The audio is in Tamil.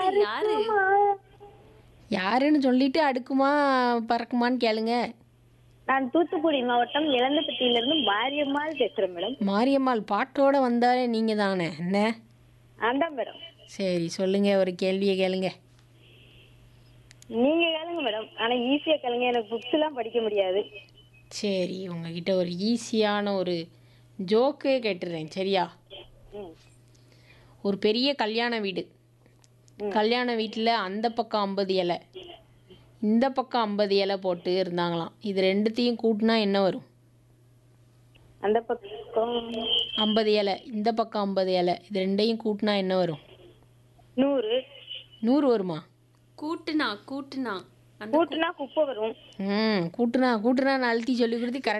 யாரு யாருன்னு சொல்லிட்டு அடுக்குமா பறக்குமான்னு கேளுங்க நான் தூத்துக்குடி மாவட்டம் இளந்தப்பட்டியிலிருந்து மாரியம்மாள் பேசுறேன் மேடம் மாரியம்மாள் பாட்டோட வந்தாலே நீங்க தானே என்ன அதான் மேடம் சரி சொல்லுங்க ஒரு கேள்வியை கேளுங்க நீங்க கேளுங்க மேடம் ஆனா ஈஸியா கேளுங்க எனக்கு புக்ஸ் எல்லாம் படிக்க முடியாது சரி உங்ககிட்ட ஒரு ஈஸியான ஒரு ஜோக்கே கேட்டுறேன் சரியா ம். ஒரு பெரிய கல்யாண வீடு கல்யாண வீட்டில் அந்த பக்கம் ஐம்பது இலை இந்த பக்கம் ஐம்பது இலை போட்டு இருந்தாங்களாம் இது ரெண்டுத்தையும் கூட்டினா என்ன வரும் அந்த பக்கம் ஐம்பது இலை இந்த பக்கம் ஐம்பது இலை இது ரெண்டையும் கூட்டினா என்ன வரும் நூறு நூறு வருமா கூட்டுனா கூட்டுனா அந்த கூட்டுனா குப்பை வரும் ம் கூட்டுனா கூட்டுனா நான் அழுத்தி சொல்லி கொடுத்து கரெக்ட்